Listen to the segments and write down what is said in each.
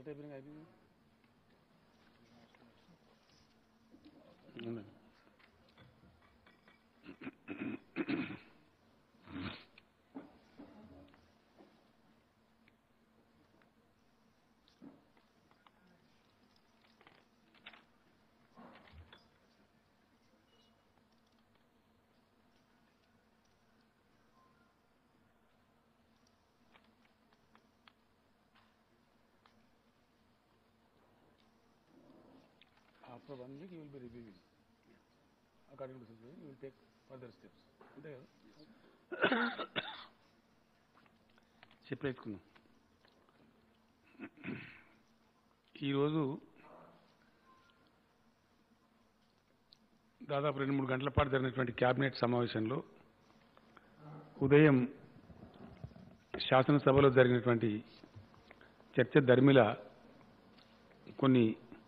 అయిపోయినాయి అయిపోయింది ఉండండి. After one week, you will be reviewing. According to the situation, you will take further steps. అంతే కదా చెప్పేసుకుందాం ఈరోజు దాదాపు రెండు మూడు గంటల పాటు జరిగినటువంటి క్యాబినెట్ సమావేశంలో ఉదయం శాసనసభలో జరిగినటువంటి చర్చ ధర్మిల కొన్ని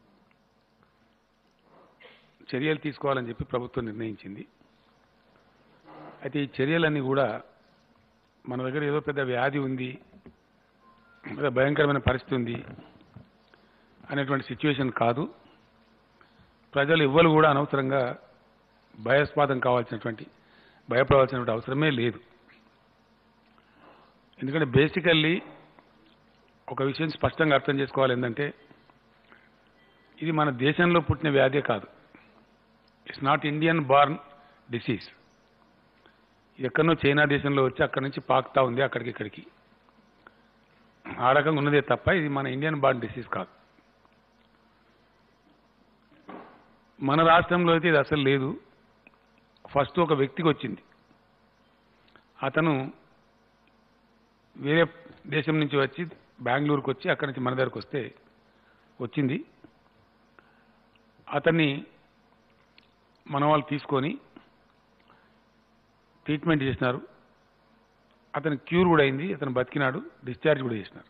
చర్యలు తీసుకోవాలని చెప్పి ప్రభుత్వం నిర్ణయించింది అయితే ఈ చర్యలన్నీ కూడా మన దగ్గర ఏదో పెద్ద వ్యాధి ఉంది పెద్ద భయంకరమైన పరిస్థితి ఉంది అనేటువంటి సిచ్యువేషన్ కాదు ప్రజలు ఎవ్వరు కూడా అనవసరంగా భయస్పాదం కావాల్సినటువంటి భయపడవలసినటువంటి అవసరమే లేదు ఎందుకంటే బేసికల్లీ ఒక విషయం స్పష్టంగా అర్థం చేసుకోవాలి ఏంటంటే ఇది మన దేశంలో పుట్టిన వ్యాధే కాదు it's not Indian born disease ఎక్కడనో చైనా దేశంలో వచ్చి అక్కడి నుంచి పాకుతా ఉంది అక్కడికి ఇక్కడికి ఆ రకంగా ఉన్నదే తప్ప ఇది మన ఇండియన్ బార్న్ డిసీజ్ కాదు మన రాష్ట్రంలో అయితే ఇది అసలు లేదు ఫస్ట్ ఒక వ్యక్తికి వచ్చింది అతను వేరే దేశం నుంచి వచ్చి బెంగళూరుకు వచ్చి అక్కడి నుంచి మన దగ్గరకు వస్తే వచ్చింది అతన్ని మన వాళ్ళు తీసుకొని ట్రీట్మెంట్ చేసినారు అతను క్యూర్ కూడా అయింది అతను బతికినాడు డిశ్చార్జ్ కూడా చేసినారు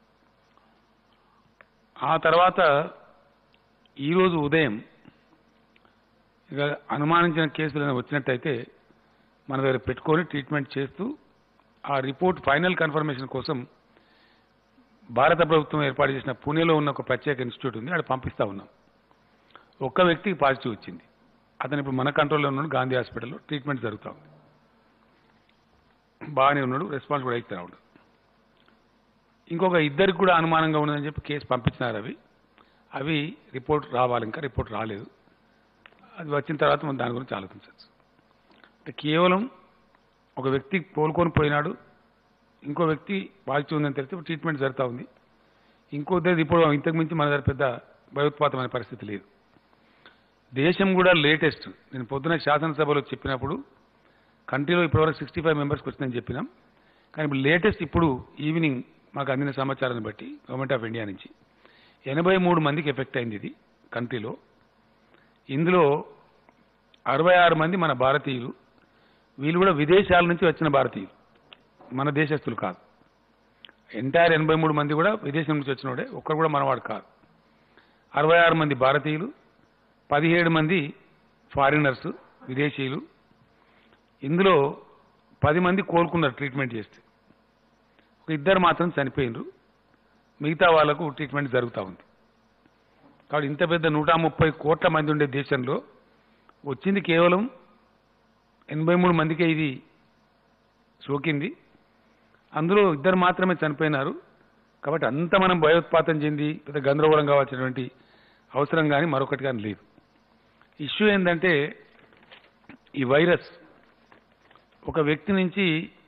ఆ తర్వాత ఈరోజు ఉదయం ఇక అనుమానించిన కేసులు ఏమైనా వచ్చినట్టయితే మన దగ్గర పెట్టుకొని ట్రీట్మెంట్ చేస్తూ ఆ రిపోర్ట్ ఫైనల్ కన్ఫర్మేషన్ కోసం భారత ప్రభుత్వం ఏర్పాటు చేసిన పూణేలో ఉన్న ఒక ప్రత్యేక ఇన్స్టిట్యూట్ ఉంది అక్కడ పంపిస్తా ఉన్నాం ఒక్క వ్యక్తికి పాజిటివ్ వచ్చింది అతను ఇప్పుడు మన కంట్రోల్లో ఉన్నాడు గాంధీ హాస్పిటల్లో ట్రీట్మెంట్ జరుగుతూ ఉంది బాగానే ఉన్నాడు రెస్పాన్స్ కూడా అయితే రావడం ఇంకొక ఇద్దరికి కూడా అనుమానంగా ఉన్నదని చెప్పి కేసు పంపించినారు అవి అవి రిపోర్ట్ రావాలి ఇంకా రిపోర్ట్ రాలేదు అది వచ్చిన తర్వాత మనం దాని గురించి ఆలోచించవచ్చు అంటే కేవలం ఒక వ్యక్తి కోలుకొని పోయినాడు ఇంకో వ్యక్తి పాజిటివ్ ఉందని తెలిస్తే ట్రీట్మెంట్ జరుగుతూ ఉంది ఇంకో ఇద్దరు ఇప్పుడు ఇంతకు మించి మన దగ్గర పెద్ద భయోత్పాతమైన పరిస్థితి లేదు దేశం కూడా లేటెస్ట్ నేను పొద్దున శాసనసభలో చెప్పినప్పుడు కంట్రీలో ఇప్పటివరకు సిక్స్టీ ఫైవ్ మెంబర్స్కి వచ్చిందని చెప్పినాం కానీ ఇప్పుడు లేటెస్ట్ ఇప్పుడు ఈవినింగ్ మాకు అందిన సమాచారాన్ని బట్టి గవర్నమెంట్ ఆఫ్ ఇండియా నుంచి ఎనభై మూడు మందికి ఎఫెక్ట్ అయింది ఇది కంట్రీలో ఇందులో అరవై ఆరు మంది మన భారతీయులు వీళ్ళు కూడా విదేశాల నుంచి వచ్చిన భారతీయులు మన దేశస్తులు కాదు ఎంటైర్ ఎనభై మూడు మంది కూడా విదేశం నుంచి వచ్చినోడే ఒక్కరు కూడా మనవాడు కాదు అరవై ఆరు మంది భారతీయులు పదిహేడు మంది ఫారినర్స్ విదేశీయులు ఇందులో పది మంది కోలుకున్నారు ట్రీట్మెంట్ చేస్తే ఒక ఇద్దరు మాత్రం చనిపోయినరు మిగతా వాళ్లకు ట్రీట్మెంట్ జరుగుతూ ఉంది కాబట్టి ఇంత పెద్ద నూట ముప్పై కోట్ల మంది ఉండే దేశంలో వచ్చింది కేవలం ఎనభై మూడు మందికే ఇది సోకింది అందులో ఇద్దరు మాత్రమే చనిపోయినారు కాబట్టి అంత మనం భయోత్పాతం చెంది పెద్ద గందరగోళం కావాల్సినటువంటి అవసరం కానీ మరొకటి కానీ లేదు ఇష్యూ ఏంటంటే ఈ వైరస్ ఒక వ్యక్తి నుంచి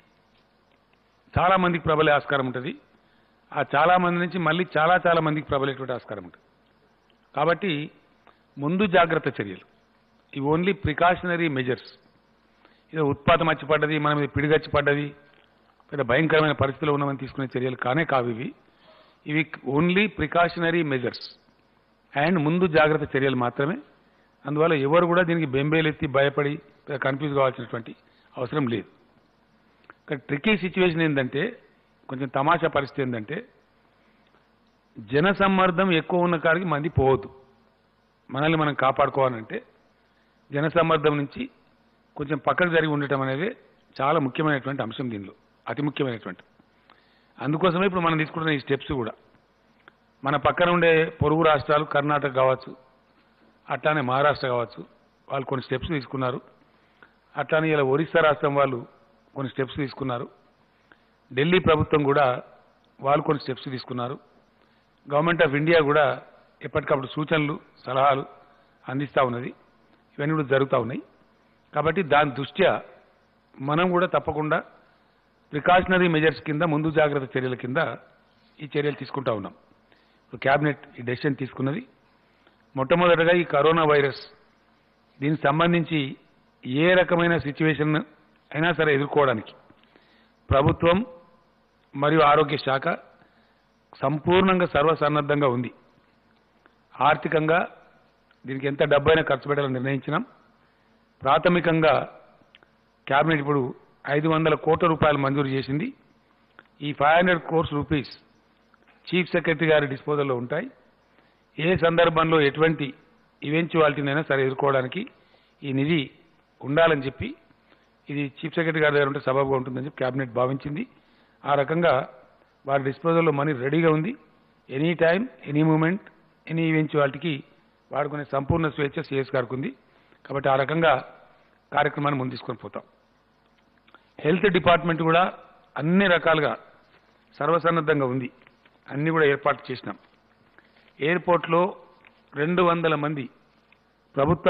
చాలా మందికి ప్రబలే ఆస్కారం ఉంటుంది ఆ చాలా మంది నుంచి మళ్ళీ చాలా చాలా మందికి ప్రబలేటువంటి ఆస్కారం ఉంటుంది కాబట్టి ముందు జాగ్రత్త చర్యలు ఇవి ఓన్లీ ప్రికాషనరీ మెజర్స్ ఏదో ఉత్పాతం వచ్చి పడ్డది మనం ఇది పిడిగచ్చి పడ్డది పెద్ద భయంకరమైన పరిస్థితిలో ఉన్నామని తీసుకునే చర్యలు కానే కావు ఇవి ఇవి ఓన్లీ ప్రికాషనరీ మెజర్స్ అండ్ ముందు జాగ్రత్త చర్యలు మాత్రమే అందువల్ల ఎవరు కూడా దీనికి బెంబేలెత్తి భయపడి కన్ఫ్యూజ్ కావాల్సినటువంటి అవసరం లేదు ఇక్కడ ట్రికీ సిచ్యువేషన్ ఏంటంటే కొంచెం తమాషా పరిస్థితి ఏంటంటే జన సమ్మర్దం ఎక్కువ ఉన్న కాడికి మంది పోవద్దు మనల్ని మనం కాపాడుకోవాలంటే జన సమ్మర్దం నుంచి కొంచెం పక్కకు జరిగి ఉండటం అనేది చాలా ముఖ్యమైనటువంటి అంశం దీనిలో అతి ముఖ్యమైనటువంటి అందుకోసమే ఇప్పుడు మనం తీసుకుంటున్న ఈ స్టెప్స్ కూడా మన పక్కన ఉండే పొరుగు రాష్ట్రాలు కర్ణాటక కావచ్చు అట్లానే మహారాష్ట్ర కావచ్చు వాళ్ళు కొన్ని స్టెప్స్ తీసుకున్నారు అట్లానే ఇలా ఒరిస్సా రాష్ట్రం వాళ్ళు కొన్ని స్టెప్స్ తీసుకున్నారు ఢిల్లీ ప్రభుత్వం కూడా వాళ్ళు కొన్ని స్టెప్స్ తీసుకున్నారు గవర్నమెంట్ ఆఫ్ ఇండియా కూడా ఎప్పటికప్పుడు సూచనలు సలహాలు అందిస్తూ ఉన్నది ఇవన్నీ కూడా జరుగుతూ ఉన్నాయి కాబట్టి దాని దృష్ట్యా మనం కూడా తప్పకుండా ప్రికాషనరీ మెజర్స్ కింద ముందు జాగ్రత్త చర్యల కింద ఈ చర్యలు తీసుకుంటా ఉన్నాం ఇప్పుడు క్యాబినెట్ ఈ డెసిషన్ తీసుకున్నది మొట్టమొదటగా ఈ కరోనా వైరస్ దీనికి సంబంధించి ఏ రకమైన సిచ్యువేషన్ అయినా సరే ఎదుర్కోవడానికి ప్రభుత్వం మరియు ఆరోగ్య శాఖ సంపూర్ణంగా సర్వసన్నద్ధంగా ఉంది ఆర్థికంగా దీనికి ఎంత డబ్బైనా ఖర్చు పెట్టాలని నిర్ణయించినాం ప్రాథమికంగా క్యాబినెట్ ఇప్పుడు ఐదు వందల కోట్ల రూపాయలు మంజూరు చేసింది ఈ five hundred crores rupees chief secretary గారి డిస్పోజల్లో ఉంటాయి ఏ సందర్భంలో ఎటువంటి ఈవెంచువాలిటీనైనా సరే ఎదుర్కోవడానికి ఈ నిధి ఉండాలని చెప్పి ఇది చీఫ్ సెక్రటరీ గారి దగ్గర ఉంటే సబబుగా ఉంటుందని చెప్పి క్యాబినెట్ భావించింది ఆ రకంగా వారి డిస్పోజల్లో మనీ రెడీగా ఉంది any time any moment any ఈవెంచువాలిటీకి వాడుకునే సంపూర్ణ స్వేచ్ఛ సిఎస్ గారికి ఉంది కాబట్టి ఆ రకంగా కార్యక్రమాన్ని ముందు తీసుకొని పోతాం హెల్త్ డిపార్ట్మెంట్ కూడా అన్ని రకాలుగా సర్వసన్నద్ధంగా ఉంది అన్ని కూడా ఏర్పాటు చేసినాం ఎయిర్పోర్ట్లో రెండు వందల మంది ప్రభుత్వ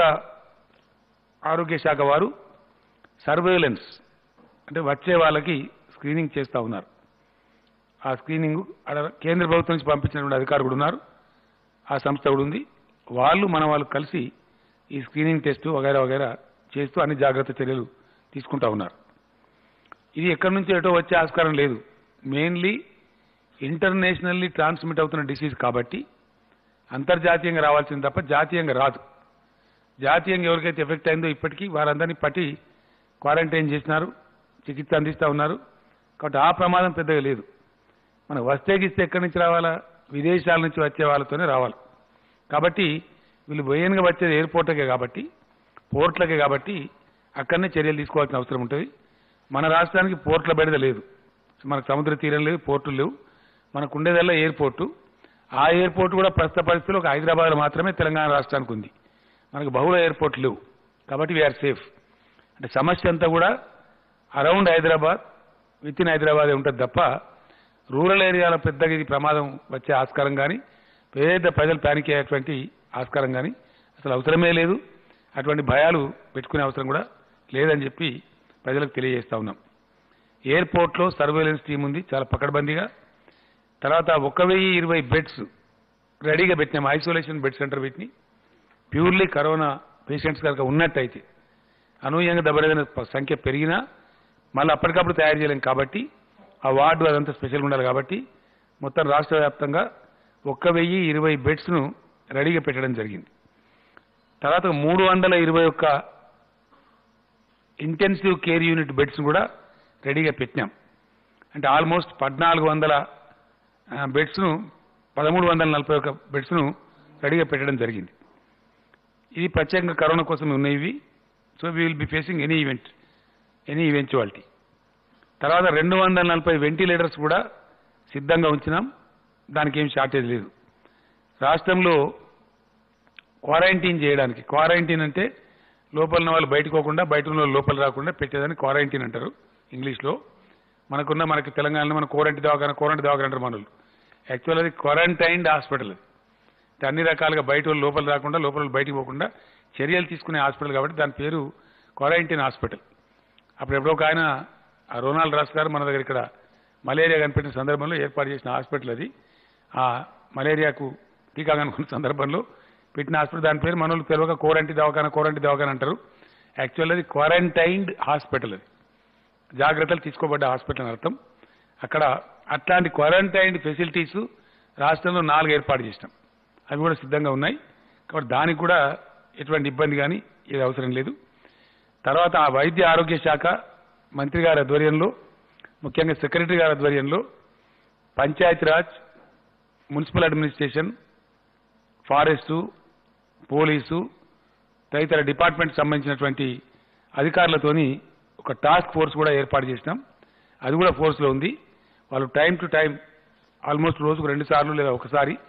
ఆరోగ్య శాఖ వారు సర్వేలెన్స్ అంటే వచ్చే వాళ్ళకి స్క్రీనింగ్ చేస్తూ ఉన్నారు ఆ స్క్రీనింగ్ ఆడ కేంద్ర ప్రభుత్వం నుంచి పంపించినటువంటి అధికారులు కూడా ఉన్నారు ఆ సంస్థ కూడా ఉంది వాళ్ళు మన వాళ్ళు కలిసి ఈ స్క్రీనింగ్ టెస్ట్ వగైరా వగైరా చేస్తూ అన్ని జాగ్రత్త చర్యలు తీసుకుంటా ఉన్నారు ఇది ఎక్కడి నుంచి ఎటో వచ్చే ఆస్కారం లేదు మెయిన్లీ ఇంటర్నేషనల్లీ ట్రాన్స్మిట్ అవుతున్న డిసీజ్ కాబట్టి అంతర్జాతీయంగా రావాల్సింది తప్ప జాతీయంగా రాదు జాతీయంగా ఎవరికైతే ఎఫెక్ట్ అయిందో ఇప్పటికీ వారందరినీ పట్టి క్వారంటైన్ చేసినారు చికిత్స అందిస్తూ ఉన్నారు కాబట్టి ఆ ప్రమాదం పెద్దగా లేదు మనకు వస్తే గిస్తే ఎక్కడి నుంచి రావాలా విదేశాల నుంచి వచ్చే వాళ్ళతోనే రావాలి కాబట్టి వీళ్ళు బొయ్యన్గా వచ్చేది ఎయిర్పోర్ట్లకే కాబట్టి పోర్ట్లకే కాబట్టి అక్కడనే చర్యలు తీసుకోవాల్సిన అవసరం ఉంటుంది మన రాష్ట్రానికి పోర్ట్ల బెడద లేదు మనకు సముద్ర తీరం లేదు పోర్టులు లేవు మనకు ఉండేదల్లా ఎయిర్పోర్టు ఆ ఎయిర్పోర్ట్ కూడా ప్రస్తుత పరిస్థితుల్లో ఒక హైదరాబాద్లో మాత్రమే తెలంగాణ రాష్ట్రానికి ఉంది మనకు బహుళ ఎయిర్పోర్ట్లు లేవు కాబట్టి వీఆర్ సేఫ్ అంటే సమస్య అంతా కూడా అరౌండ్ హైదరాబాద్ విత్ ఇన్ హైదరాబాదే ఉంటుంది తప్ప రూరల్ ఏరియాలో పెద్దగా ఇది ప్రమాదం వచ్చే ఆస్కారం కానీ పేద ప్రజలు ప్యానిక్ అయ్యేటువంటి ఆస్కారం కానీ అసలు అవసరమే లేదు అటువంటి భయాలు పెట్టుకునే అవసరం కూడా లేదని చెప్పి ప్రజలకు తెలియజేస్తా ఉన్నాం ఎయిర్పోర్ట్లో సర్వేలెన్స్ టీం ఉంది చాలా పకడ్బందీగా తర్వాత ఒక వెయ్యి ఇరవై బెడ్స్ రెడీగా పెట్టినాం ఐసోలేషన్ బెడ్ సెంటర్ వీటిని ప్యూర్లీ కరోనా పేషెంట్స్ కనుక ఉన్నట్టయితే అనూహ్యంగా దెబ్బతిన సంఖ్య పెరిగినా మళ్ళీ అప్పటికప్పుడు తయారు చేయలేం కాబట్టి ఆ వార్డు అదంతా స్పెషల్గా ఉండాలి కాబట్టి మొత్తం రాష్ట్ర వ్యాప్తంగా ఒక్క వెయ్యి ఇరవై బెడ్స్ను రెడీగా పెట్టడం జరిగింది తర్వాత మూడు వందల ఇరవై ఒక్క ఇంటెన్సివ్ కేర్ యూనిట్ బెడ్స్ కూడా రెడీగా పెట్టినాం అంటే ఆల్మోస్ట్ పద్నాలుగు వందల బెడ్స్ను పదమూడు వందల నలభై ఒక్క బెడ్స్ను రెడీగా పెట్టడం జరిగింది ఇది ప్రత్యేకంగా కరోనా కోసం ఉన్నాయి ఇవి so we will be facing any event any eventuality తర్వాత రెండు వందల నలభై వెంటిలేటర్స్ కూడా సిద్ధంగా ఉంచినాం దానికి ఏం షార్టేజ్ లేదు రాష్ట్రంలో క్వారంటైన్ చేయడానికి క్వారంటైన్ అంటే లోపల ఉన్న వాళ్ళు బయటకు పోకుండా బయట ఉన్న వాళ్ళు లోపల రాకుండా పెట్టేదాన్ని క్వారంటైన్ అంటారు ఇంగ్లీష్లో మనకున్న మనకి తెలంగాణలో మన కోరంటి దవాఖాన కోరంటి దవాఖాన అంటారు మనలు యాక్చువల్ అది క్వారంటైన్డ్ హాస్పిటల్ అది అంటే అన్ని రకాలుగా బయట వాళ్ళు లోపల రాకుండా లోపల వాళ్ళు బయటికి పోకుండా చర్యలు తీసుకునే హాస్పిటల్ కాబట్టి దాని పేరు క్వారంటైన్ హాస్పిటల్ అప్పుడు ఎప్పుడో ఒక ఆయన ఆ రొనాల్డ్ రాస్ గారు మన దగ్గర ఇక్కడ మలేరియా కనిపెట్టిన సందర్భంలో ఏర్పాటు చేసిన హాస్పిటల్ అది ఆ మలేరియాకు టీకా కనుక్కున్న సందర్భంలో పెట్టిన హాస్పిటల్ దాని పేరు మనోళ్ళు తెలియక కోరంటి దవాఖాన కోరంటి దవాఖాన అంటారు యాక్చువల్ అది క్వారంటైన్డ్ హాస్పిటల్ అది జాగ్రత్తలు తీసుకోబడ్డ హాస్పిటల్ అని అర్థం అక్కడ అట్లాంటి క్వారంటైన్డ్ ఫెసిలిటీస్ రాష్ట్రంలో నాలుగు ఏర్పాటు చేసినాం అవి కూడా సిద్ధంగా ఉన్నాయి కాబట్టి దానికి కూడా ఎటువంటి ఇబ్బంది కానీ ఇది అవసరం లేదు తర్వాత ఆ వైద్య ఆరోగ్య శాఖ మంత్రి గారి ఆధ్వర్యంలో ముఖ్యంగా సెక్రటరీ గారి ఆధ్వర్యంలో Panchayati Raj municipal administration forest police తదితర డిపార్ట్మెంట్ సంబంధించినటువంటి అధికారులతోని ఒక టాస్క్ ఫోర్స్ కూడా ఏర్పాటు చేసినాం అది కూడా ఫోర్స్లో ఉంది వాళ్ళు టైం టు టైం ఆల్మోస్ట్ రోజుకు రెండు సార్లు లేదా ఒకసారి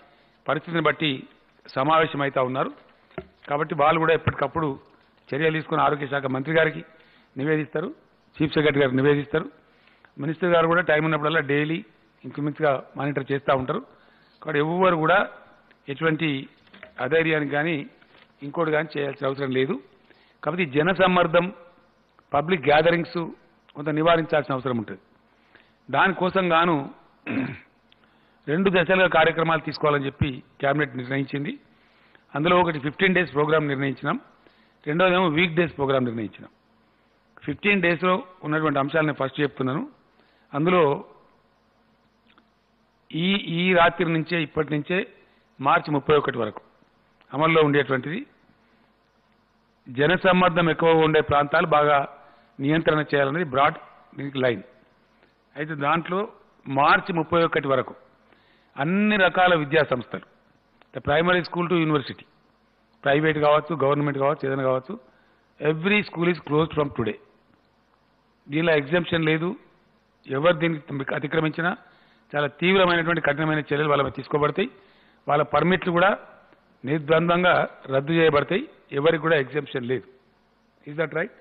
పరిస్థితిని బట్టి సమావేశమవుతా ఉన్నారు కాబట్టి వాళ్ళు కూడా ఎప్పటికప్పుడు చర్యలు తీసుకుని ఆరోగ్య శాఖ మంత్రి గారికి నివేదిస్తారు చీఫ్ సెక్రటరీ గారికి నివేదిస్తారు మినిస్టర్ గారు కూడా టైం ఉన్నప్పుడల్లా డైలీ ఇంక్రిమెంట్గా మానిటర్ చేస్తూ ఉంటారు కాబట్టి ఎవ్వరు కూడా ఎటువంటి అధైర్యానికి కానీ ఇంకోటి కానీ చేయాల్సిన అవసరం లేదు కాబట్టి ఈ జన సమ్మర్దం పబ్లిక్ గ్యాదరింగ్స్ కొంత నివారించాల్సిన అవసరం ఉంటుంది దానికోసం గాను రెండు దశలుగా కార్యక్రమాలు తీసుకోవాలని చెప్పి కేబినెట్ నిర్ణయించింది అందులో ఒకటి ఫిఫ్టీన్ డేస్ ప్రోగ్రామ్ నిర్ణయించినాం రెండోదేమో వీక్ డేస్ ప్రోగ్రామ్ నిర్ణయించినాం ఫిఫ్టీన్ డేస్లో ఉన్నటువంటి అంశాలను ఫస్ట్ చెప్తున్నాను అందులో ఈ ఈ రాత్రి నుంచే ఇప్పటి నుంచే మార్చి ముప్పై ఒకటి వరకు అమల్లో ఉండేటువంటిది జనసమ్మర్దం ఎక్కువగా ఉండే ప్రాంతాలు బాగా నియంత్రణ చేయాలనేది బ్రాడ్ దీనికి లైన్ అయితే దాంట్లో మార్చి ముప్పై ఒకటి వరకు అన్ని రకాల విద్యా సంస్థలు primary school to university private కావచ్చు గవర్నమెంట్ కావచ్చు ఏదైనా కావచ్చు every school is close from today దీనిలో ఎగ్జామ్షన్ లేదు ఎవరు దీనికి అతిక్రమించినా చాలా తీవ్రమైనటువంటి కఠినమైన చర్యలు వాళ్ళ మీద తీసుకోబడతాయి వాళ్ళ పర్మిట్లు కూడా నిర్ద్వంద్వంగా రద్దు చేయబడతాయి ఎవరికి కూడా ఎగ్జామ్షన్ లేదు ఈజ్ దట్ రైట్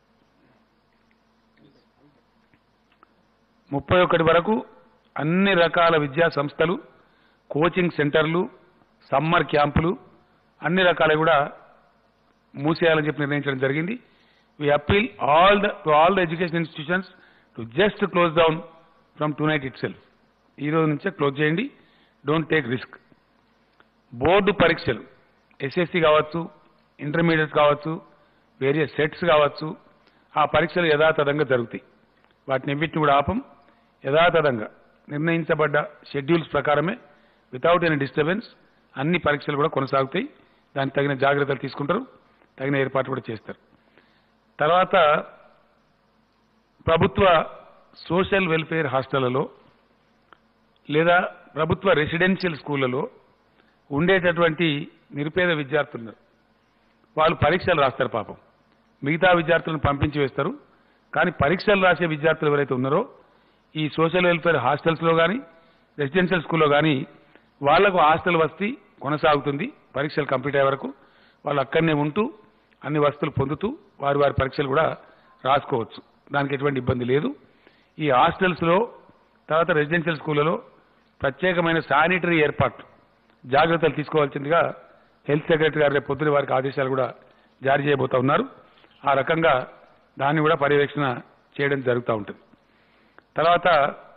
ముప్పై ఒకటి వరకు అన్ని రకాల విద్యా సంస్థలు కోచింగ్ సెంటర్లు సమ్మర్ క్యాంపులు అన్ని రకాలు కూడా మూసేయాలని చెప్పి నిర్ణయించడం జరిగింది we appeal all the to all the education institutions to just close down from tonight itself ఈ రోజు నుంచే క్లోజ్ చేయండి డోంట్ టేక్ రిస్క్ బోర్డు పరీక్షలు ఎస్ఎస్సి కావచ్చు ఇంటర్మీడియట్ కావచ్చు వేరియస్ సెట్స్ కావచ్చు ఆ పరీక్షలు యథాతథంగా జరుగుతాయి వాటిని ఎన్నిటిని కూడా ఆపం యథాతథంగా నిర్ణయించబడ్డ షెడ్యూల్స్ ప్రకారమే వితౌట్ ఎనీ డిస్టర్బెన్స్ అన్ని పరీక్షలు కూడా కొనసాగుతాయి దానికి తగిన జాగ్రత్తలు తీసుకుంటారు తగిన ఏర్పాట్లు కూడా చేస్తారు తర్వాత ప్రభుత్వ సోషల్ వెల్ఫేర్ హాస్టళ్లలో లేదా ప్రభుత్వ రెసిడెన్షియల్ స్కూళ్లలో ఉండేటటువంటి నిరుపేద విద్యార్థులు ఉన్నారు. వాళ్ళు పరీక్షలు రాస్తారు పాపం మిగతా విద్యార్థులను పంపించి వేస్తారు కానీ పరీక్షలు రాసే విద్యార్థులు ఎవరైతే ఉన్నారో ఈ సోషల్ వెల్ఫేర్ హాస్టల్స్లో కానీ రెసిడెన్షియల్ స్కూల్లో కానీ వాళ్లకు హాస్టల్ వసతి కొనసాగుతుంది పరీక్షలు కంప్లీట్ అయ్యే వరకు వాళ్ళు అక్కడనే ఉంటూ అన్ని వసతులు పొందుతూ వారి వారి పరీక్షలు కూడా రాసుకోవచ్చు దానికి ఎటువంటి ఇబ్బంది లేదు ఈ హాస్టల్స్లో తర్వాత రెసిడెన్షియల్ స్కూళ్ళలో ప్రత్యేకమైన శానిటరీ ఏర్పాట్లు జాగ్రత్తలు తీసుకోవాల్సిందిగా హెల్త్ సెక్రటరీ గారు రేపు పొద్దున వారికి ఆదేశాలు కూడా జారీ చేయబోతా ఉన్నారు ఆ రకంగా దాన్ని కూడా పర్యవేక్షణ చేయడం జరుగుతూ ఉంటుంది తర్వాత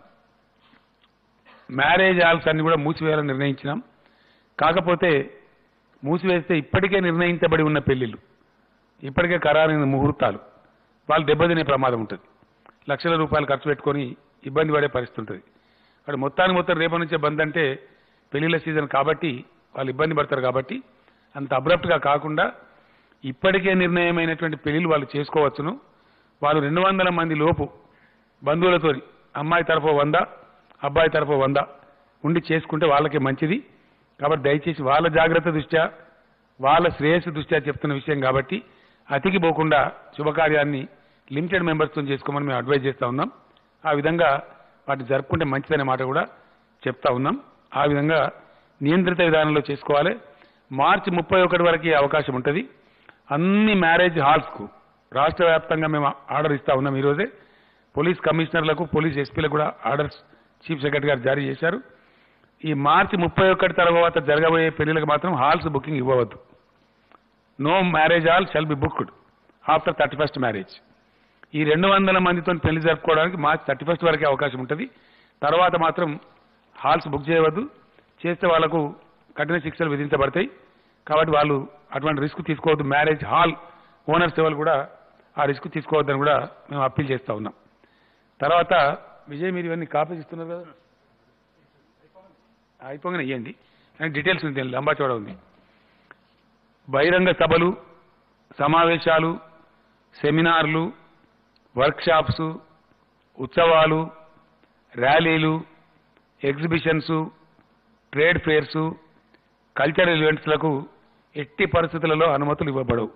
మ్యారేజ్ హాల్స్ అన్ని కూడా మూసివేయాలని నిర్ణయించినాం కాకపోతే మూసివేస్తే ఇప్పటికే నిర్ణయించబడి ఉన్న పెళ్లిళ్ళు ఇప్పటికే ఖరారైన ముహూర్తాలు వాళ్ళు దెబ్బతినే ప్రమాదం ఉంటుంది లక్షల రూపాయలు ఖర్చు పెట్టుకొని ఇబ్బంది పడే పరిస్థితి ఉంటుంది అక్కడ మొత్తానికి మొత్తం రేపటి నుంచే బంద్ అంటే పెళ్లిళ్ళ సీజన్ కాబట్టి వాళ్ళు ఇబ్బంది పడతారు కాబట్టి అంత అబ్రప్ట్గా కాకుండా ఇప్పటికే నిర్ణయమైనటువంటి పెళ్లిళ్ళు వాళ్ళు చేసుకోవచ్చును వాళ్ళు రెండు వందల మంది లోపు బంధువులతో అమ్మాయి తరఫు వంద అబ్బాయి తరఫు వంద ఉండి చేసుకుంటే వాళ్ళకే మంచిది కాబట్టి దయచేసి వాళ్ళ జాగ్రత్త దృష్ట్యా వాళ్ళ శ్రేయస్సు దృష్ట్యా చెప్తున్న విషయం కాబట్టి అతికి పోకుండా శుభకార్యాన్ని లిమిటెడ్ మెంబర్స్తో చేసుకోమని మేము అడ్వైజ్ చేస్తా ఉన్నాం ఆ విధంగా వాటిని జరుపుకుంటే మంచిదనే మాట కూడా చెప్తా ఉన్నాం ఆ విధంగా నియంత్రిత విధానంలో చేసుకోవాలి మార్చి ముప్పై ఒకటి వరకు ఈ అవకాశం ఉంటుంది అన్ని మ్యారేజ్ హాల్స్కు రాష్ట్ర వ్యాప్తంగా మేము ఆర్డర్ ఇస్తా ఉన్నాం ఈరోజే పోలీస్ కమిషనర్లకు పోలీస్ ఎస్పీలకు కూడా ఆర్డర్స్ చీఫ్ సెక్రటరీ గారు జారీ చేశారు ఈ మార్చి ముప్పై ఒకటి తర్వాత జరగబోయే పెళ్లిలకు మాత్రం హాల్స్ బుకింగ్ ఇవ్వవద్దు no marriage hall shall be booked after thirty first marriage ఈ రెండు వందల మందితో పెళ్లి జరుపుకోవడానికి మార్చి థర్టీ ఫస్ట్ వరకే అవకాశం ఉంటుంది తర్వాత మాత్రం హాల్స్ బుక్ చేయవద్దు చేస్తే వాళ్లకు కఠిన శిక్షలు విధించబడతాయి కాబట్టి వాళ్ళు అటువంటి రిస్క్ తీసుకోవద్దు మ్యారేజ్ హాల్ ఓనర్స్ ఎవరు కూడా ఆ రిస్క్ తీసుకోవద్దని కూడా మేము అప్పీల్ చేస్తా ఉన్నాం తర్వాత విజయ్ మీరు ఇవన్నీ కాపీస్ ఇస్తున్నారు కదా అయిపోగానే ఇవ్వండి కానీ డీటెయిల్స్ ఉంది దీనిలో లంబాచోడ ఉంది బహిరంగ సభలు సమావేశాలు సెమినార్లు వర్క్షాప్స్ ఉత్సవాలు ర్యాలీలు ఎగ్జిబిషన్స్ ట్రేడ్ ఫేర్సు కల్చరల్ ఈవెంట్స్లకు ఎట్టి పరిస్థితులలో అనుమతులు ఇవ్వబడవు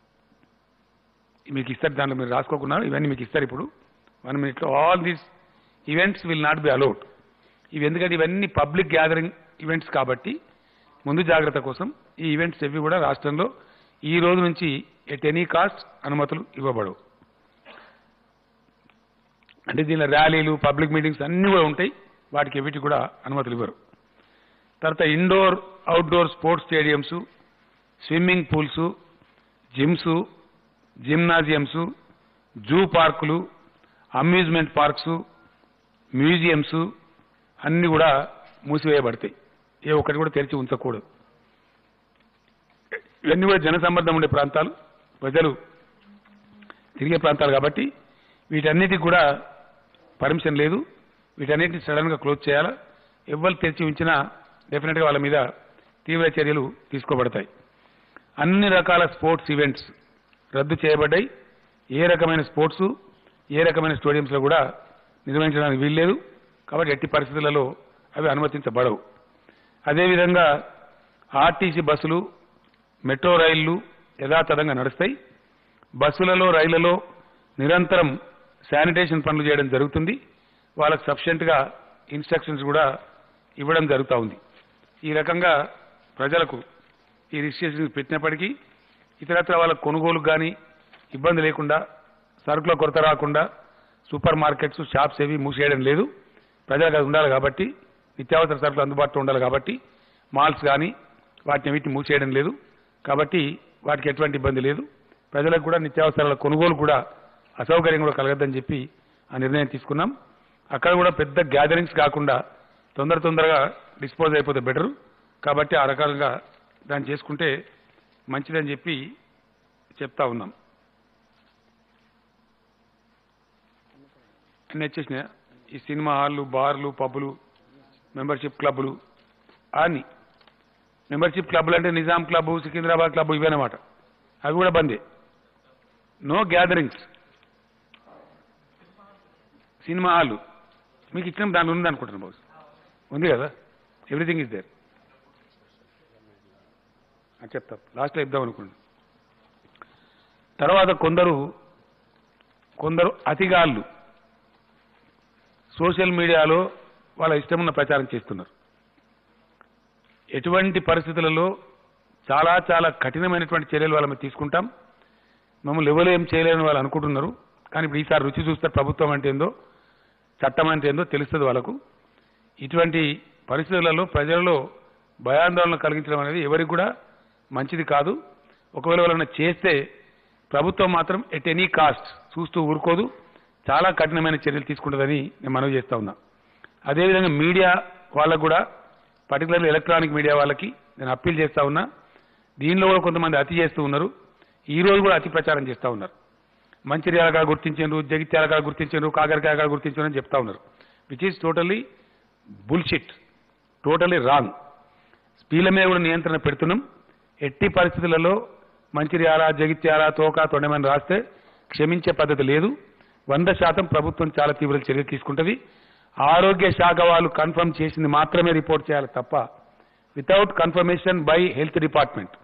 మీకు ఇస్తారు దాంట్లో మీరు రాసుకోకున్నారు ఇవన్నీ మీకు ఇస్తారు ఇప్పుడు వన్ మినిట్లో all these events will not be allowed ఇవి ఎందుకంటే ఇవన్నీ పబ్లిక్ గ్యాదరింగ్ ఈవెంట్స్ కాబట్టి ముందు జాగ్రత్త కోసం ఈ ఈవెంట్స్ ఎవి కూడా రాష్ట్రంలో ఈ రోజు నుంచి ఎట్ ఎనీ కాస్ట్ అనుమతులు ఇవ్వబడవు అంటే దీనిలో ర్యాలీలు పబ్లిక్ మీటింగ్స్ అన్ని కూడా ఉంటాయి వాటికి ఎవిటి కూడా అనుమతులు ఇవ్వరు తర్వాత indoor outdoor sports stadiums swimming pools gyms gymnasiums zoo పార్కులు అమ్యూజ్మెంట్ పార్క్స్ మ్యూజియంస్ అన్ని కూడా మూసివేయబడతాయి ఏ ఒక్కటి కూడా తెరిచి ఉంచకూడదు ఇవన్నీ కూడా జనసమ్మర్దం ఉండే ప్రాంతాలు ప్రజలు తిరిగే ప్రాంతాలు కాబట్టి వీటన్నిటికి కూడా పర్మిషన్ లేదు వీటన్నిటిని సడన్ గా క్లోజ్ చేయాలా ఎవ్వరు తెరిచి ఉంచినా డెఫినెట్ గా వాళ్ళ మీద తీవ్ర చర్యలు తీసుకోబడతాయి అన్ని రకాల స్పోర్ట్స్ ఈవెంట్స్ రద్దు చేయబడ్డాయి ఏ రకమైన స్పోర్ట్స్ ఏ రకమైన స్టేడియంస్లో కూడా నిర్వహించడానికి వీల్లేదు కాబట్టి ఎట్టి పరిస్థితులలో అవి అనుమతించబడవు అదేవిధంగా ఆర్టీసీ బస్సులు మెట్రో రైళ్లు యథాతథంగా నడుస్తాయి బస్సులలో రైళ్లలో నిరంతరం శానిటేషన్ పనులు చేయడం జరుగుతుంది వాళ్ళకి సఫిషియెంట్ గా ఇన్స్ట్రక్షన్స్ కూడా ఇవ్వడం జరుగుతూ ఉంది ఈ రకంగా ప్రజలకు ఈ రిజిస్ట్రేషన్ పెట్టినప్పటికీ ఇతరత్ర వాళ్ళ కొనుగోలుకు కానీ ఇబ్బంది లేకుండా సరుకుల కొరత రాకుండా సూపర్ మార్కెట్స్ షాప్స్ ఏవి మూసేయడం లేదు ప్రజలకు అది ఉండాలి కాబట్టి నిత్యావసర సరుకులు అందుబాటులో ఉండాలి కాబట్టి మాల్స్ కానీ వాటిని వీటిని మూసేయడం లేదు కాబట్టి వాటికి ఎటువంటి ఇబ్బంది లేదు ప్రజలకు కూడా నిత్యావసరాల కొనుగోలు కూడా అసౌకర్యం కూడా కలగద్దని చెప్పి ఆ నిర్ణయం తీసుకున్నాం అక్కడ కూడా పెద్ద గ్యాదరింగ్స్ కాకుండా తొందర తొందరగా డిస్పోజ్ అయిపోతే బెటర్ కాబట్టి ఆ రకాలుగా దాన్ని చేసుకుంటే మంచిదని చెప్పి చెప్తా ఉన్నాం అన్ని వచ్చేసినాయా ఈ సినిమా హాళ్ళు బార్లు పబ్బులు మెంబర్షిప్ క్లబ్లు అన్ని మెంబర్షిప్ క్లబ్లు అంటే నిజాం క్లబ్ సికింద్రాబాద్ క్లబ్ ఇవేనమాట అవి కూడా బందే నో గ్యాదరింగ్స్ సినిమా హాల్ మీకు ఇచ్చిన దాని ఉంది అనుకుంటున్నాను బాస్ ఉంది కదా ఎవ్రీథింగ్ ఇస్ దేర్ చెప్తా లాస్ట్లో ఇద్దాం అనుకోండి తర్వాత కొందరు కొందరు అతిగాళ్ళు సోషల్ మీడియాలో వాళ్ళ ఇష్టమున్న ప్రచారం చేస్తున్నారు ఎటువంటి పరిస్థితులలో చాలా చాలా కఠినమైనటువంటి చర్యలు వాళ్ళ మీద తీసుకుంటాం మమ్మల్ని ఎవరు ఏం చేయలేని వాళ్ళు అనుకుంటున్నారు కానీ ఇప్పుడు ఈసారి రుచి చూస్తారు ప్రభుత్వం అంటే ఏందో చట్టం అంటే ఏందో తెలుస్తుంది వాళ్ళకు ఇటువంటి పరిస్థితులలో ప్రజలలో భయాందోళన కలిగించడం అనేది ఎవరికి కూడా మంచిది కాదు ఒకవేళ వాళ్ళని చేస్తే ప్రభుత్వం మాత్రం ఎట్ ఎనీ కాస్ట్ చూస్తూ ఊరుకోదు చాలా కఠినమైన చర్యలు తీసుకుంటుందని నేను మనవి చేస్తా ఉన్నా అదేవిధంగా మీడియా వాళ్ళకు కూడా పర్టికులర్లీ ఎలక్ట్రానిక్ మీడియా వాళ్ళకి నేను అప్పీల్ చేస్తా ఉన్నా దీనిలో కూడా కొంతమంది అతి చేస్తూ ఉన్నారు ఈ రోజు కూడా అతి ప్రచారం చేస్తా ఉన్నారు మంచిర్యాలగా గుర్తించారు జగిత్యాలగా గుర్తించారు కాకరకాయగా గుర్తించారు అని చెప్తా ఉన్నారు which is totally bullshit totally wrong స్పీల మీద కూడా నియంత్రణ పెడుతున్నాం ఎట్టి పరిస్థితులలో మంచిర్యాల జగిత్యాల తోక తొండమని రాస్తే క్షమించే పద్ధతి లేదు వంద శాతం ప్రభుత్వం చాలా తీవ్ర చర్యలు తీసుకుంటుంది ఆరోగ్య శాఖ వాళ్ళు కన్ఫర్మ్ చేసింది మాత్రమే రిపోర్ట్ చేయాలి తప్ప without confirmation by health department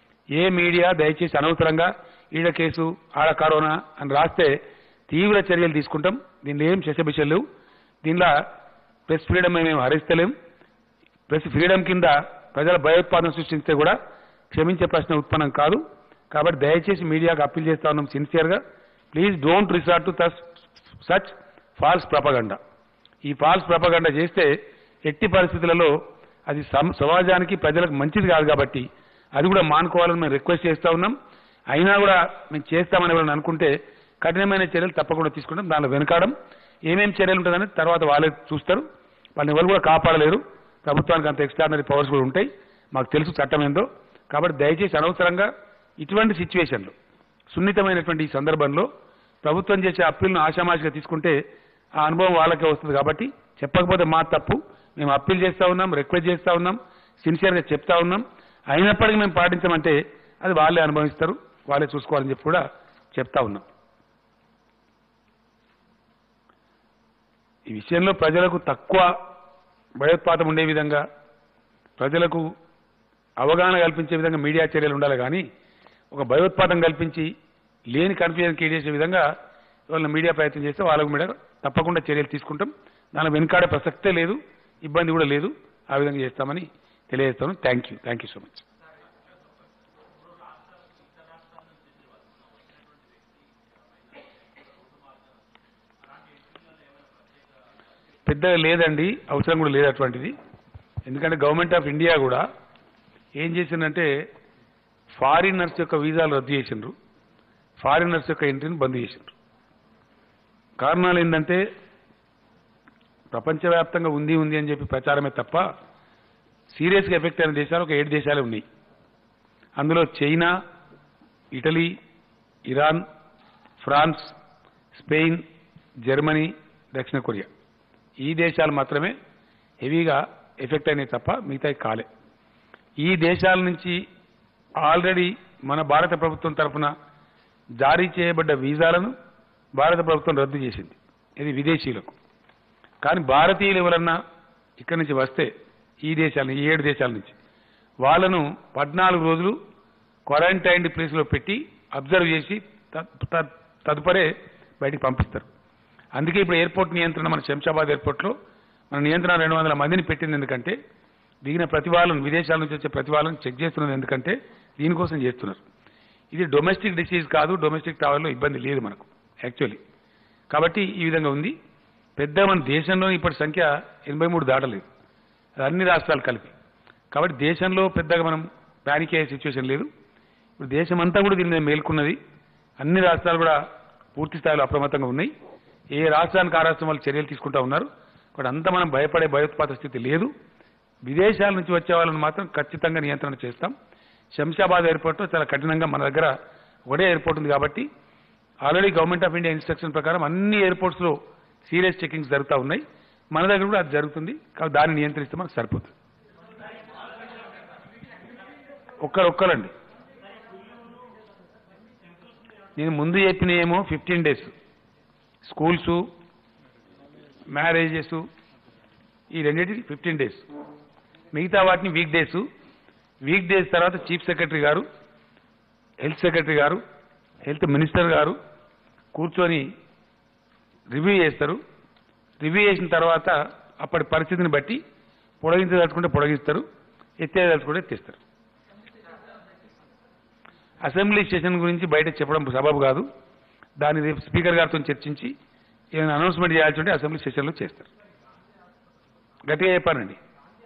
ఏ మీడియా దయచేసి అనవసరంగా ఈడ కేసు ఆడ కరోనా అని రాస్తే తీవ్ర చర్యలు తీసుకుంటాం దీనిలో ఏం శశబిషలు లేవు దీనిలో ప్రెస్ ఫ్రీడమ్ మేము హరిస్తలేం ప్రెస్ ఫ్రీడమ్ కింద ప్రజల భయోత్పాదన సృష్టిస్తే కూడా క్షమించే ప్రశ్న ఉత్పన్నం కాదు కాబట్టి దయచేసి మీడియాకు అప్పీల్ చేస్తా ఉన్నాం సిన్సియర్గా please don't resort to such false propaganda ఈ ఫాల్స్ ప్రపగండ చేస్తే ఎట్టి పరిస్థితులలో అది సమ- సమాజానికి ప్రజలకు మంచిది కాదు కాబట్టి అది కూడా మానుకోవాలని మేము రిక్వెస్ట్ చేస్తా ఉన్నాం అయినా కూడా మేము చేస్తామని ఎవరైనా అనుకుంటే కఠినమైన చర్యలు తప్పకుండా తీసుకుంటాం దానిలో వెనకాడం ఏమేం చర్యలు ఉంటుందని తర్వాత వాళ్ళే చూస్తారు వాళ్ళని ఎవరు కూడా కాపాడలేరు ప్రభుత్వానికి అంత ఎక్స్ట్రాడినరీ పవర్స్ కూడా ఉంటాయి మాకు తెలుసు చట్టం ఏందో కాబట్టి దయచేసి అనవసరంగా ఇటువంటి సిచ్యువేషన్లు సున్నితమైనటువంటి ఈ సందర్భంలో ప్రభుత్వం చేసే అప్పీల్ను ఆషామాషిగా తీసుకుంటే ఆ అనుభవం వాళ్ళకే వస్తుంది కాబట్టి చెప్పకపోతే మా తప్పు మేము అప్పీల్ చేస్తా ఉన్నాం రిక్వెస్ట్ చేస్తా ఉన్నాం సిన్సియర్గా చెప్తా ఉన్నాం అయినప్పటికీ మేము పాటించమంటే అది వాళ్ళే అనుభవిస్తారు వాళ్ళే చూసుకోవాలని చెప్పి కూడా చెప్తా ఉన్నాం ఈ విషయంలో ప్రజలకు తక్కువ భయోత్పాతం ఉండే విధంగా ప్రజలకు అవగాహన కల్పించే విధంగా మీడియా చర్యలు ఉండాలి కానీ ఒక భయోత్పాతం కల్పించి లేని కన్ఫ్యూజన్ క్రియేట్ చేసే విధంగా వాళ్ళని మీడియా ప్రయత్నం చేస్తే వాళ్ళకు మీద తప్పకుండా చర్యలు తీసుకుంటాం దాని వెనుకాడే ప్రసక్తే లేదు ఇబ్బంది కూడా లేదు ఆ విధంగా చేస్తామని తెలియజేస్తాను thank you thank you so much పెద్దగా లేదండి అవసరం కూడా లేదు అటువంటిది ఎందుకంటే గవర్నమెంట్ ఆఫ్ ఇండియా కూడా ఏం చేసిందంటే ఫారినర్స్ యొక్క వీసాలు రద్దు చేసిండ్రు ఫారినర్స్ యొక్క ఎంట్రీని బంద్ చేసిండ్రు కారణాలు ఏంటంటే ప్రపంచవ్యాప్తంగా ఉంది ఉంది అని చెప్పి ప్రచారమే తప్ప సీరియస్గా ఎఫెక్ట్ అయిన దేశాలు ఒక ఏడు దేశాలే ఉన్నాయి అందులో China Italy Iran France Spain Germany దక్షిణ కొరియా ఈ దేశాలు మాత్రమే హెవీగా ఎఫెక్ట్ అయినాయి తప్ప మిగతాయి కాలే ఈ దేశాల నుంచి ఆల్రెడీ మన భారత ప్రభుత్వం తరఫున జారీ చేయబడ్డ వీసాలను భారత ప్రభుత్వం రద్దు చేసింది ఇది విదేశీయులకు కానీ భారతీయులు ఎవరన్నా ఇక్కడి నుంచి వస్తే ఈ దేశాల ఈ ఏడు దేశాల నుంచి వాళ్ళను పద్నాలుగు రోజులు క్వారంటైన్డ్ ప్లేస్లో పెట్టి అబ్జర్వ్ చేసి త- త- తదుపరే బయటికి పంపిస్తారు అందుకే ఇప్పుడు ఎయిర్పోర్ట్ నియంత్రణ మన శంషాబాద్ ఎయిర్పోర్ట్లో మన నియంత్రణ రెండు వందల మందిని పెట్టింది ఎందుకంటే దిగిన ప్రతి వాళ్ళను విదేశాల నుంచి వచ్చే ప్రతి వాళ్ళని చెక్ చేస్తున్నది ఎందుకంటే దీనికోసం చేస్తున్నారు ఇది డొమెస్టిక్ డిసీజ్ కాదు డొమెస్టిక్ ట్రావెల్లో ఇబ్బంది లేదు మనకు యాక్చువల్లీ కాబట్టి ఈ విధంగా ఉంది పెద్ద మన దేశంలో ఇప్పటి సంఖ్య ఎనభై మూడు దాటలేదు అది అన్ని రాష్ట్రాలు కలిపి కాబట్టి దేశంలో పెద్దగా మనం ప్యానిక్ అయ్యే సిచ్యువేషన్ లేదు ఇప్పుడు దేశం అంతా కూడా దీని మీద మేల్కొన్నది అన్ని రాష్ట్రాలు కూడా పూర్తి స్థాయిలో అప్రమత్తంగా ఉన్నాయి ఏ రాష్ట్రానికి ఆ రాష్ట్రం వాళ్ళు చర్యలు తీసుకుంటా ఉన్నారు ఇక్కడ అంతా మనం భయపడే భయోత్పాత స్థితి లేదు విదేశాల నుంచి వచ్చే వాళ్ళని మాత్రం ఖచ్చితంగా నియంత్రణ చేస్తాం శంషాబాద్ ఎయిర్పోర్ట్లో చాలా కఠినంగా మన దగ్గర ఒకటే ఎయిర్పోర్ట్ ఉంది కాబట్టి already government of India instruction ప్రకారం అన్ని ఎయిర్పోర్ట్స్లో సీరియస్ చెకింగ్స్ జరుగుతూ ఉన్నాయి మన దగ్గర కూడా అది జరుగుతుంది కాబట్టి దాన్ని నియంత్రిస్తే మనకు సరిపోతుంది ఒక్కరు ఒక్కరండి నేను ముందు చెప్పిన ఏమో ఫిఫ్టీన్ డేస్ స్కూల్స్ మ్యారేజెస్ ఈ రెండింటికి ఫిఫ్టీన్ డేస్ మిగతా వాటిని వీక్ డేస్ వీక్ డేస్ తర్వాత చీఫ్ సెక్రటరీ గారు హెల్త్ సెక్రటరీ గారు హెల్త్ మినిస్టర్ గారు కూర్చొని రివ్యూ చేస్తారు రివ్యూ చేసిన తర్వాత అప్పటి పరిస్థితిని బట్టి పొడిగించదలుచుకుంటే పొడిగిస్తారు ఎత్తేదలుచుకుంటే ఎత్తేస్తారు అసెంబ్లీ సెషన్ గురించి బయట చెప్పడం సబబు కాదు దాన్ని రేపు స్పీకర్ గారితో చర్చించి ఏమైనా అనౌన్స్మెంట్ చేయాల్సి ఉంటే అసెంబ్లీ సెషన్లో చేస్తారు గట్టిగా చెప్పానండి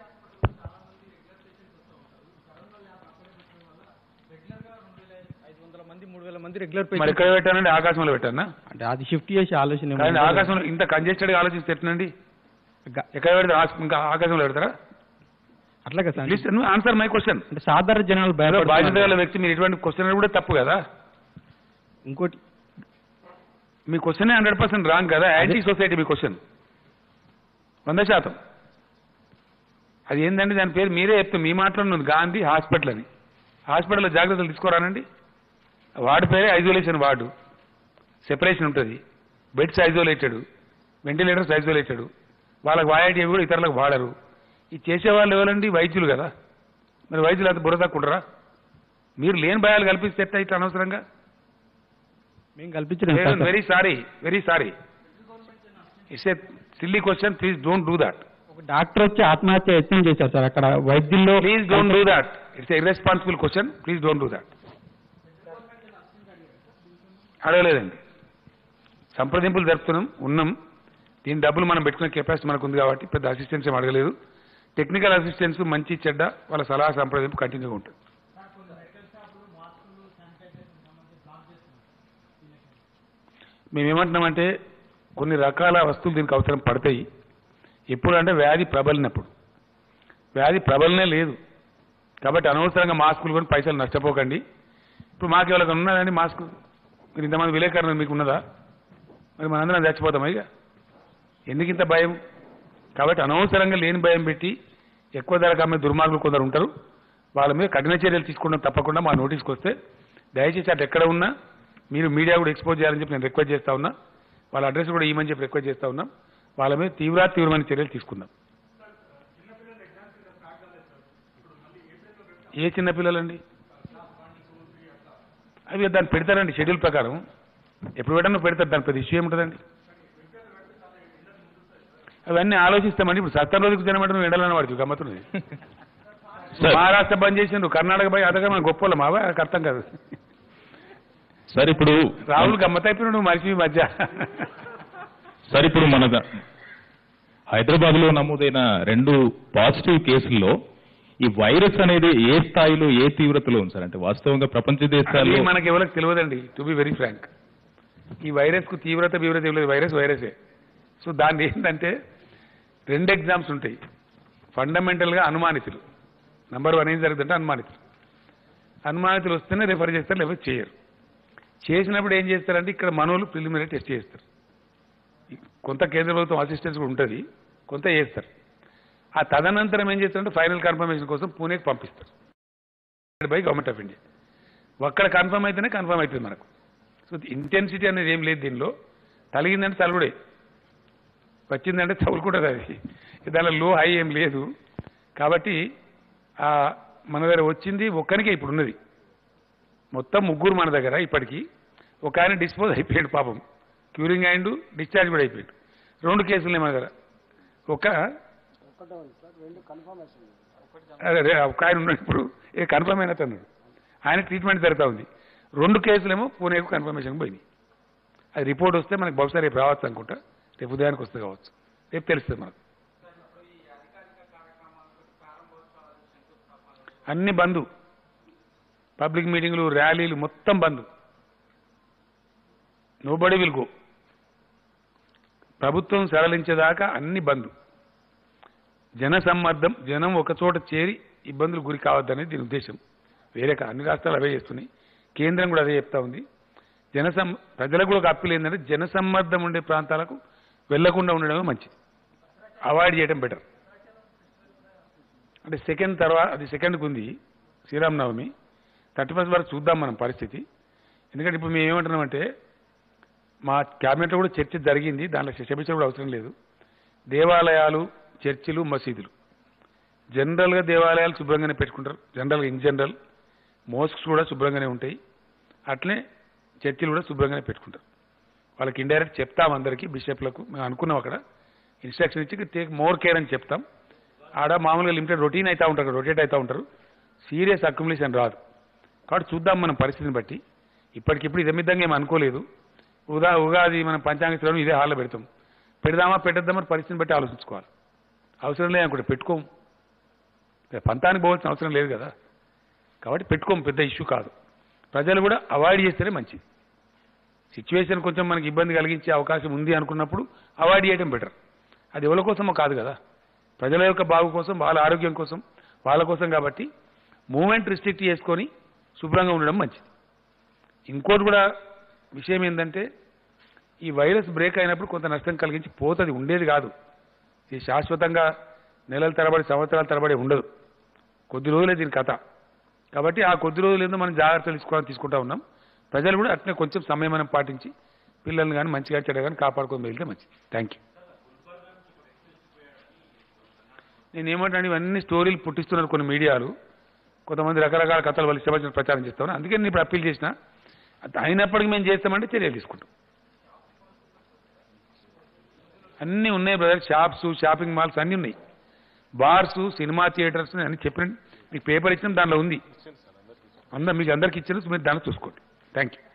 ఐదు వందల మంది మూడు వేల మంది రెగ్యులర్ మరి ఎక్కడ పెట్టానండి ఆకాశంలో పెట్టానా అంటే అది షిఫ్ట్ చేసి ఆలోచన ఏమో కానీ ఉండదు. ఆకాశంలో ఇంత కంజెస్టెడ్ గా ఆలోచిస్తే ఎట్లండి గ- ఎక్కడ పెడతారు ఆస్- ఇంకా ఆకాశంలో పెడతారా అట్లా కదా sir please answer my question అంటే సాధారణ జనాలు బాధ్యత గల భయపడుతున్నారు. వ్యక్తి మీరు ఇటువంటి క్వశ్చన్ కూడా తప్పు కదా ఇంకోటి మీ క్వశ్చన్ హండ్రెడ్ పర్సెంట్ రాంగ్ కదా యాంటీ సొసైటీ మీ క్వశ్చన్ వంద శాతం అది ఏంటంటే దాని పేరు మీరే చెప్తే మీ మాట్లాడినది గాంధీ హాస్పిటల్ అని హాస్పిటల్లో జాగ్రత్తలు తీసుకోరానండి వార్డు పేరే ఐసోలేషన్ వార్డు సెపరేషన్ ఉంటుంది బెడ్స్ ఐసోలేటెడ్ వెంటిలేటర్స్ ఐసోలేటెడ్ వాళ్ళకి వాడేటివి కూడా ఇతరులకు వాడరు ఇది చేసేవాళ్ళు ఎవరండి వైద్యులు కదా మరి వైద్యులు అంత బుర్ర తక్కుంటారా మీరు లేని భయాలు కల్పిస్తే ఎట్లా ఇట్లా అనవసరంగా మేము కల్పించడం sir. Very sorry very sorry it's a silly question please don't do that ఒక డాక్టర్ వచ్చి ఆత్మహత్య యత్నం చేశారు సార్ అక్కడ వైద్యుల్లో please don't do that it's irresponsible question please don't do that అడగలేదండి సంప్రదింపులు జరుపుతున్నాం ఉన్నాం దీని డబ్బులు మనం పెట్టుకునే కెపాసిటీ మనకు ఉంది కాబట్టి పెద్ద అసిస్టెన్స్ ఏం అడగలేదు టెక్నికల్ అసిస్టెన్స్ మంచి చెడ్డ వాళ్ళ సలహా సంప్రదింపు కంటిన్యూగా ఉంటుంది మేమేమంటున్నామంటే కొన్ని రకాల వస్తువులు దీనికి అవసరం పడతాయి ఎప్పుడు అంటే వ్యాధి ప్రబలినప్పుడు వ్యాధి ప్రబలనే లేదు కాబట్టి అనవసరంగా మాస్కులు కొని పైసలు నష్టపోకండి ఇప్పుడు మాకు ఎవరికి ఉన్నదండి మాస్క్ మీరు ఇంతమంది విలేకరులు మీకు ఉన్నదా మరి మనందరం చచ్చిపోతాం ఇక ఎందుకు ఇంత భయం కాబట్టి అనవసరంగా లేని భయం పెట్టి ఎక్కువ ధరకు అమ్మే దుర్మార్గులు కొందరు ఉంటారు వాళ్ళ మీద కఠిన చర్యలు తీసుకోవడం తప్పకుండా మా నోటీస్కి వస్తే దయచేసి అటు ఎక్కడ ఉన్నా మీరు మీడియా కూడా ఎక్స్పోజ్ చేయాలని చెప్పి నేను రిక్వెస్ట్ చేస్తా ఉన్నా వాళ్ళ అడ్రస్ కూడా ఇవ్వమని చెప్పి రిక్వెస్ట్ చేస్తా ఉన్నాం వాళ్ళ మీద తీవ్ర తీవ్రమైన చర్యలు తీసుకుందాం ఏ చిన్న పిల్లలండి అవి దాన్ని పెడతారండి షెడ్యూల్ ప్రకారం ఎప్పుడు పెట్టానో పెడతారు దాని పెద్ద ఇష్యూ ఏముంటుందండి అవన్నీ ఆలోచిస్తామండి ఇప్పుడు సత్తం రోజుకు తినమంటే నువ్వు ఎండలని వాడికి గమ్మతున్నది సార్. మహారాష్ట్ర బంద్ చేసిండ్రు కర్ణాటక పోయి అదగా మన గొప్ప మావా నాకు అర్థం కాదు సార్ ఇప్పుడు రాహుల్ గమ్మతైపోయినాడు నువ్వు మనిషి ఈ మధ్య సార్ ఇప్పుడు మన హైదరాబాద్ లో నమోదైన రెండు పాజిటివ్ కేసుల్లో ఈ వైరస్ అనేది ఏ స్థాయిలో ఏ తీవ్రతలో ఉంది సార్ అంటే వాస్తవంగా ప్రపంచ దేశాల్లో అది మనకి ఎవరికి తెలియదండి టు బి వెరీ ఫ్రాంక్ ఈ వైరస్ కు తీవ్రత తీవ్రత తెలియదు వైరస్ వైరసే సో దాన్ని ఏంటంటే రెండు ఎగ్జామ్స్ ఉంటాయి ఫండమెంటల్ గా అనుమానితులు నంబర్ వన్ ఏం జరుగుతుందంటే అనుమానితులు అనుమానితులు వస్తేనే రిఫర్ చేస్తారు లేకపోతే చేయరు చేసినప్పుడు ఏం చేస్తారంటే ఇక్కడ మనోళ్ళు ప్రిలిమినరీ టెస్ట్ చేస్తారు కొంత కేంద్ర ప్రభుత్వం అసిస్టెన్స్ కూడా ఉంటుంది కొంత చేస్తారు ఆ తదనంతరం ఏం చేస్తారంటే ఫైనల్ కన్ఫర్మేషన్ కోసం పూణేకి పంపిస్తారు బై గవర్నమెంట్ ఆఫ్ ఇండియా ఒక్కడ కన్ఫర్మ్ అయితేనే కన్ఫర్మ్ అవుతుంది మనకు సో ఇంటెన్సిటీ అనేది ఏం లేదు దీనిలో తలిగిందంటే తలుగుడే వచ్చిందంటే తగులుకుంటుంది అది దానిలో లో హై ఏం లేదు కాబట్టి ఆ మన దగ్గర వచ్చింది ఒక్కరికే ఇప్పుడు ఉన్నది మొత్తం ముగ్గురు మన దగ్గర ఇప్పటికీ ఒక ఆయన డిస్పోజ్ అయిపోయాడు పాపం క్యూరింగ్ అయిండు డిశ్చార్జ్ కూడా అయిపోయాడు రెండు కేసులు మన దగ్గర ఒక అదే అదే ఒక ఆయన ఉన్నాడు ఇప్పుడు ఏ కన్ఫర్మ్ అయినట్టు అన్నాడు ఆయన ట్రీట్మెంట్ జరుగుతూ ఉంది రెండు కేసులేమో పూణేకు కన్ఫర్మేషన్ పోయినాయి అది రిపోర్ట్ వస్తే మనకు బహుశా రేపు రావచ్చు అనుకుంటా రేపు ఉదయానికి వస్తే కావచ్చు రేపు తెలుస్తుంది మనకు అన్ని బంద్ పబ్లిక్ మీటింగ్లు ర్యాలీలు మొత్తం బంద్ నోబడి విల్ గో ప్రభుత్వం సరళించేదాకా అన్ని బంద్ జన సమ్మర్దం జనం ఒక చోట చేరి ఇబ్బందులు గురి కావద్దనేది దీని ఉద్దేశం వేరే కా- అన్ని రాష్ట్రాలు అవే చేస్తున్నాయి కేంద్రం కూడా అదే చెప్తా ఉంది జన సమ్ ప్రజలకు కూడా ఒక అప్పీల్ ఏంటంటే జన సమ్మర్దం ఉండే ప్రాంతాలకు వెళ్లకుండా ఉండడమే మంచిది అవాయిడ్ చేయడం బెటర్ అంటే సెకండ్ తర్వాత అది సెకండ్కి ఉంది శ్రీరామనవమి థర్టీ ఫస్ట్ వరకు చూద్దాం మనం పరిస్థితి ఎందుకంటే ఇప్పుడు మేము ఏమంటున్నామంటే మా క్యాబినెట్లో కూడా చర్చ జరిగింది దాంట్లో శిక్షపించడం కూడా అవసరం లేదు దేవాలయాలు చర్చిలు మసీదులు జనరల్గా దేవాలయాలు శుభ్రంగానే పెట్టుకుంటారు జనరల్గా ఇన్ జనరల్ మోస్క్స్ కూడా శుభ్రంగానే ఉంటాయి అట్లనే చర్చిలు కూడా శుభ్రంగానే పెట్టుకుంటారు వాళ్ళకి ఇండైరెక్ట్ చెప్తాం అందరికీ బిషప్లకు మేము అనుకున్నాం అక్కడ ఇన్స్ట్రక్షన్ ఇచ్చి టేక్ మోర్ కేర్ అని చెప్తాం ఆడ మామూలుగా లిమిటెడ్ రొటీన్ అవుతూ ఉంటారు రొటేట్ అవుతూ ఉంటారు సీరియస్ అక్యుములేషన్ రాదు కాబట్టి చూద్దాం మనం పరిస్థితిని బట్టి ఇప్పటికిప్పుడు ఇదే విధంగా ఏం అనుకోలేదు ఉదా ఉగాది మనం పంచాంగ శ్రవణం ఇదే హాల్లో పెడతాం పెడదామా పెట్టద్దామా పరిస్థితిని బట్టి ఆలోచించుకోవాలి అవసరం లేదు అనుకుంటే పెట్టుకోం పంతానికి పోవాల్సిన అవసరం లేదు కదా కాబట్టి పెట్టుకోం పెద్ద ఇష్యూ కాదు ప్రజలు కూడా అవాయిడ్ చేస్తేనే మంచిది సిచ్యువేషన్ కొంచెం మనకి ఇబ్బంది కలిగించే అవకాశం ఉంది అనుకున్నప్పుడు అవాయిడ్ చేయడం బెటర్ అది ఎవరి కోసమో కాదు కదా ప్రజల యొక్క బాగు కోసం వాళ్ళ ఆరోగ్యం కోసం వాళ్ళ కోసం కాబట్టి మూమెంట్ రిస్ట్రిక్ట్ చేసుకొని శుభ్రంగా ఉండడం మంచిది ఇంకోటి కూడా విషయం ఏంటంటే ఈ వైరస్ బ్రేక్ అయినప్పుడు కొంత నష్టం కలిగించి పోతుంది ఉండేది కాదు ఇది శాశ్వతంగా నెలల తరబడి సంవత్సరాల తరబడి ఉండదు కొద్ది రోజులే దీని కథ కాబట్టి ఆ కొద్ది రోజులు ఏందో మనం జాగ్రత్తలు తీసుకోవాలని తీసుకుంటా ఉన్నాం ప్రజలు కూడా అట్లనే కొంచెం సమయం మనం పాటించి పిల్లల్ని కానీ మంచిగా చెడ కానీ కాపాడుకొని వెళ్తే మంచిది థ్యాంక్ యూ నేను ఏమంటాను ఇవన్నీ స్టోరీలు పుట్టిస్తున్నారు కొన్ని మీడియాలు కొంతమంది రకరకాల కథలు వాళ్ళు ఇష్టపడిన ప్రచారం చేస్తామని అందుకే నేను ఇప్పుడు అప్పీల్ చేసిన అది అయినప్పటికీ మేము చేస్తామంటే చర్యలు తీసుకుంటాం అన్నీ ఉన్నాయి బ్రదర్ షాప్స్ షాపింగ్ మాల్స్ అన్నీ ఉన్నాయి బార్స్ సినిమా థియేటర్స్ అన్ని చెప్పిన మీకు పేపర్ ఇచ్చిన దానిలో ఉంది అందరు మీకు అందరికి ఇచ్చిన మీరు దాన్ని చూసుకోండి థ్యాంక్ యూ